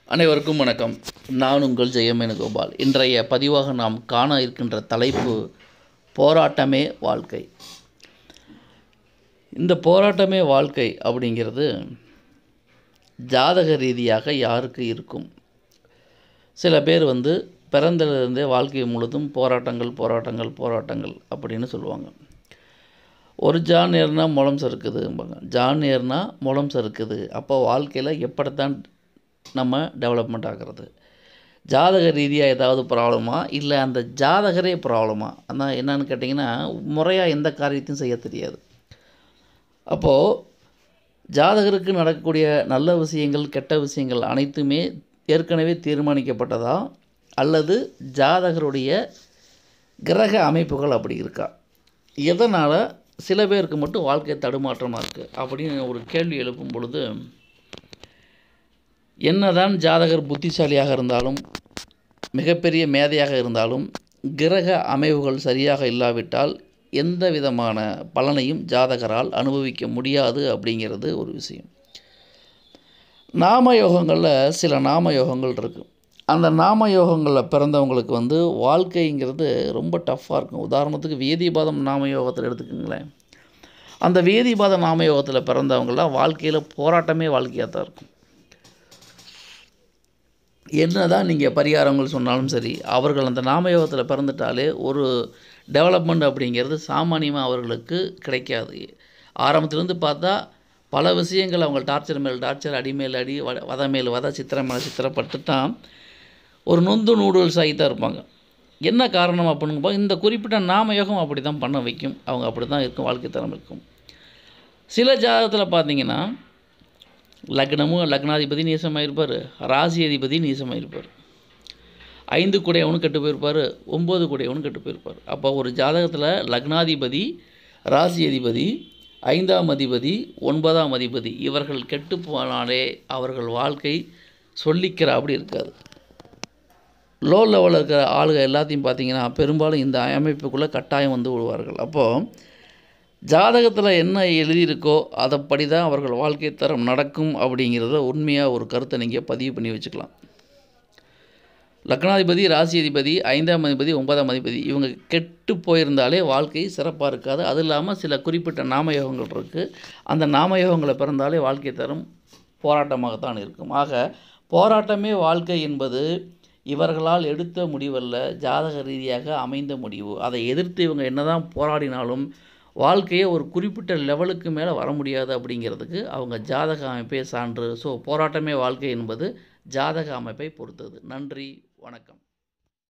அனைவருக்கும் வணக்கம் நான் உங்கள் ஜெயமேனுகோபால் இன்றைய பதிவாக நாம் காண இருக்கின்ற தலைப்பு போராட்டமே வாழ்க்கை இந்த போராட்டமே வாழ்க்கை அப்படிங்கிறது ஜாதக ரீதியாக யாருக்கு இருக்கும் சில பேர் வந்து பிறந்ததிலிருந்தே வாழ்க்கை முழுதும் போராட்டங்கள் போராட்டங்கள் போராட்டங்கள் அப்படின்னு சொல்லுவாங்க ஒரு ஜான் ஏறுனா முளம் சறுக்குதும்பாங்க ஜான் ஏறுனா முளம் சறுக்குது அப்போ வாழ்க்கையில் எப்படித்தான் நம்ம டெவலப்மெண்ட் ஆகிறது ஜாதக ரீதியாக ஏதாவது ப்ராப்ளமா இல்லை அந்த ஜாதகரே ப்ராப்ளமா அதான் என்னன்னு கேட்டிங்கன்னா முறையாக எந்த காரியத்தையும் செய்ய தெரியாது அப்போது ஜாதகருக்கு நடக்கக்கூடிய நல்ல விஷயங்கள் கெட்ட விஷயங்கள் அனைத்துமே ஏற்கனவே தீர்மானிக்கப்பட்டதா அல்லது ஜாதகருடைய கிரக அமைப்புகள் அப்படி இருக்கா எதனால் சில பேருக்கு மட்டும் வாழ்க்கை தடுமாற்றமாக இருக்குது அப்படின்னு ஒரு கேள்வி எழுப்பும் பொழுது என்னதான் ஜாதகர் புத்திசாலியாக இருந்தாலும் மிகப்பெரிய மேதையாக இருந்தாலும் கிரக அமைவுகள் சரியாக இல்லாவிட்டால் எந்த விதமான பலனையும் ஜாதகரால் அனுபவிக்க முடியாது அப்படிங்கிறது ஒரு விஷயம் நாம யோகங்களில் சில நாம யோகங்கள் இருக்குது அந்த நாம யோகங்களில் பிறந்தவங்களுக்கு வந்து வாழ்க்கைங்கிறது ரொம்ப டஃப்பாக இருக்கும் உதாரணத்துக்கு வேதிபாதம் நாம யோகத்தில் எடுத்துக்கோங்களேன் அந்த வேதிபாத நாம யோகத்தில் பிறந்தவங்களாம் வாழ்க்கையில் போராட்டமே வாழ்க்கையாக தான் இருக்கும் என்ன தான் நீங்கள் பரிகாரங்கள் சொன்னாலும் சரி அவர்கள் அந்த நாமயோகத்தில் பிறந்துட்டாலே ஒரு டெவலப்மெண்ட் அப்படிங்கிறது சாமானியமாக அவர்களுக்கு கிடைக்காது ஆரம்பத்துலேருந்து பார்த்தா பல விஷயங்கள் அவங்க டார்ச்சர் மேல் டார்ச்சர் அடி மேல் அடி வத வத மேல் வத சித்திரம் மேலே சித்திரப்பட்டுட்டான் ஒரு நொந்து நூடுல்ஸ் ஆகி தான் இருப்பாங்க என்ன காரணம் அப்படின்னு இந்த குறிப்பிட்ட நாமயோகம் அப்படி தான் பண்ண வைக்கும் அவங்க அப்படி தான் இருக்கும் வாழ்க்கை தரம் இருக்கும் சில ஜாதகத்தில் பார்த்தீங்கன்னா லக்னமும் லக்னாதிபதி நீசமாக இருப்பார் ராசி அதிபதி நீசமாக இருப்பார் ஐந்து கூடையவனும் கெட்டு போயிருப்பார் ஒம்பது கூடையவனும் கெட்டு போயிருப்பார் அப்போ ஒரு ஜாதகத்தில் லக்னாதிபதி ராசி அதிபதி ஐந்தாம் அதிபதி ஒன்பதாம் அதிபதி இவர்கள் கெட்டு போனாலே அவர்கள் வாழ்க்கை சொல்லிக்கிற அப்படி இருக்காது லோ லெவலில் இருக்கிற ஆளுங்க எல்லாத்தையும் பார்த்தீங்கன்னா பெரும்பாலும் இந்த அமைப்புக்குள்ளே கட்டாயம் வந்து விடுவார்கள் அப்போது ஜாதகத்தில் என்ன எழுதியிருக்கோ அதைப்படி தான் அவர்கள் வாழ்க்கை தரம் நடக்கும் அப்படிங்கிறத உண்மையாக ஒரு கருத்தை நீங்கள் பதிவு பண்ணி வச்சுக்கலாம் லக்னாதிபதி ராசி அதிபதி ஐந்தாம் அதிபதி ஒன்பதாம் அதிபதி இவங்க கெட்டு போயிருந்தாலே வாழ்க்கை சிறப்பாக இருக்காது அது இல்லாமல் சில குறிப்பிட்ட நாமயோகங்கள் இருக்குது அந்த நாமயோகங்களை பிறந்தாலே வாழ்க்கை தரம் போராட்டமாகத்தான் இருக்கும் ஆக போராட்டமே வாழ்க்கை என்பது இவர்களால் எடுத்த முடிவல்ல ஜாதக ரீதியாக அமைந்த முடிவு அதை எதிர்த்து இவங்க என்னதான் போராடினாலும் வாழ்க்கையை ஒரு குறிப்பிட்ட லெவலுக்கு மேலே வர முடியாது அப்படிங்கிறதுக்கு அவங்க ஜாதக அமைப்பே சான்று ஸோ போராட்டமே வாழ்க்கை என்பது ஜாதக அமைப்பை பொறுத்தது நன்றி வணக்கம்